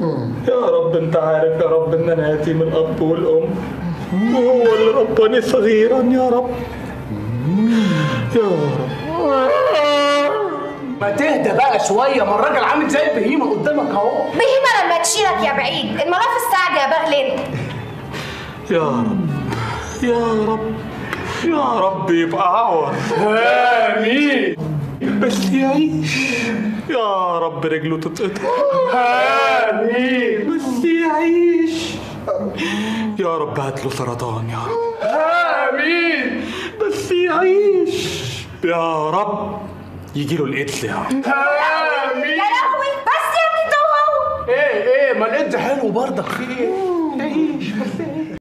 يا رب انت عارف يا رب ان انا يتيم الاب والام وهو اللي رباني صغيرا يا رب يا رب ما تهدى بقى شويه ما الراجل عامل زي البهيمه قدامك اهو بهيمة لما تشيلك يا بعيد الملاف السعد يا بغل انت يا رب يا رب يا رب يبقى عور امين بس يعيش يا رب رجله تتقطع امين بس يعيش يا رب هات له سرطان يا رب امين بس يعيش يا رب يجي له الايدز يا رب امين يا لهوي بس يا ابني ده هو ايه ايه ما الايدز حلو برضك في ايه